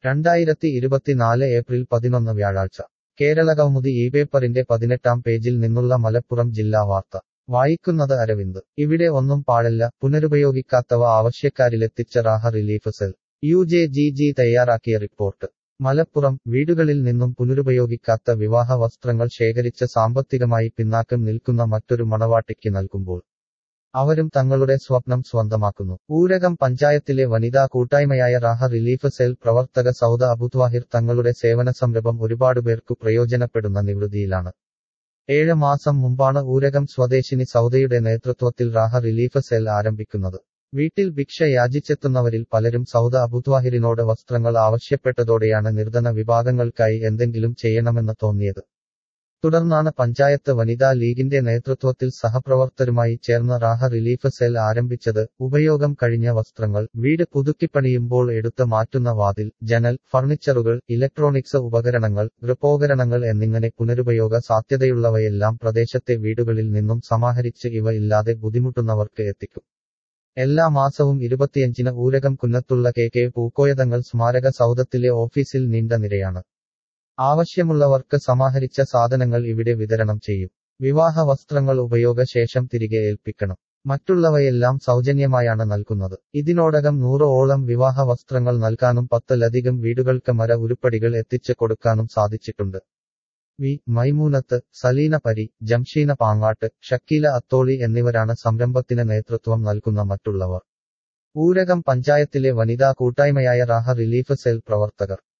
രണ്ടായിരത്തി ഇരുപത്തിനാല് ഏപ്രിൽ പതിനൊന്ന് വ്യാഴാഴ്ച കേരളകൗമുദി ഈ പേപ്പറിന്റെ പതിനെട്ടാം പേജിൽ നിന്നുള്ള മലപ്പുറം ജില്ലാ വാർത്ത വായിക്കുന്നത് അരവിന്ദ് ഇവിടെ ഒന്നും പാടില്ല പുനരുപയോഗിക്കാത്തവ ആവശ്യക്കാരിലെത്തിച്ച Raha relief cell U J G G തയ്യാറാക്കിയ റിപ്പോർട്ട് മലപ്പുറം വീടുകളിൽ നിന്നും പുനരുപയോഗിക്കാത്ത വിവാഹ വസ്ത്രങ്ങൾ ശേഖരിച്ച സാമ്പത്തികമായി പിന്നാക്കം നിൽക്കുന്ന മറ്റൊരു മണവാട്ടിക്ക് നൽകുമ്പോൾ അവരും തങ്ങളുടെ സ്വപ്നം സ്വന്തമാക്കുന്നു ഊരകം പഞ്ചായത്തിലെ വനിതാ കൂട്ടായ്മയായ റാഹ റിലീഫ് സെൽ പ്രവർത്തക സൗദ അബുദ്വാഹിർ തങ്ങളുടെ സേവന സംരംഭം ഒരുപാട് പേർക്കു പ്രയോജനപ്പെടുന്ന നിവൃത്തിയിലാണ് ഏഴ് മാസം മുമ്പാണ് ഊരകം സ്വദേശിനി സൗദയുടെ നേതൃത്വത്തിൽ റാഹ റിലീഫ് സെൽ ആരംഭിക്കുന്നത് വീട്ടിൽ ഭിക്ഷ യാചിച്ചെത്തുന്നവരിൽ പലരും സൗദ അബുദ്വാഹിറിനോട് വസ്ത്രങ്ങൾ ആവശ്യപ്പെട്ടതോടെയാണ് നിർധന വിഭാഗങ്ങൾക്കായി എന്തെങ്കിലും ചെയ്യണമെന്ന് തോന്നിയത് തുടർന്നാണ് പഞ്ചായത്ത് വനിതാ ലീഗിന്റെ നേതൃത്വത്തിൽ സഹപ്രവർത്തകരുമായി ചേർന്ന് റാഹ റിലീഫ് സെൽ ആരംഭിച്ചത് ഉപയോഗം കഴിഞ്ഞ വസ്ത്രങ്ങൾ വീട് പുതുക്കിപ്പണിയുമ്പോൾ എടുത്ത് മാറ്റുന്ന വാതിൽ ജനൽ ഫർണിച്ചറുകൾ ഇലക്ട്രോണിക്സ് ഉപകരണങ്ങൾ ഗൃഹോപകരണങ്ങൾ എന്നിങ്ങനെ പുനരുപയോഗ സാധ്യതയുള്ളവയെല്ലാം പ്രദേശത്തെ വീടുകളിൽ നിന്നും സമാഹരിച്ച് ഇവ ഇല്ലാതെ ബുദ്ധിമുട്ടുന്നവർക്ക് എത്തിക്കും എല്ലാ മാസവും ഇരുപത്തിയഞ്ചിന് ഊരകം കുന്നത്തുള്ള കെ കെ പൂക്കോയതങ്ങൾ സ്മാരക സൗധത്തിലെ ഓഫീസിൽ നീണ്ട നിരയാണ് ആവശ്യമുള്ളവർക്ക് സമാഹരിച്ച സാധനങ്ങൾ ഇവിടെ വിതരണം ചെയ്യും വിവാഹ വസ്ത്രങ്ങൾ ഉപയോഗശേഷം തിരികെ ഏൽപ്പിക്കണം മറ്റുള്ളവയെല്ലാം സൗജന്യമായാണ് നൽകുന്നത് ഇതിനോടകം നൂറോളം വിവാഹ വസ്ത്രങ്ങൾ നൽകാനും പത്തിലധികം വീടുകൾക്ക് മര ഉരുപ്പടികൾ എത്തിച്ചു കൊടുക്കാനും സാധിച്ചിട്ടുണ്ട് വി മൈമൂനത്ത് സലീന പരി ജംഷീന പാങ്ങാട്ട് ഷക്കീല അത്തോളി എന്നിവരാണ് സംരംഭത്തിന് നേതൃത്വം നൽകുന്ന മറ്റുള്ളവർ ഊരകം പഞ്ചായത്തിലെ വനിതാ കൂട്ടായ്മയായ റാഹ റിലീഫ് സെൽ പ്രവർത്തകർ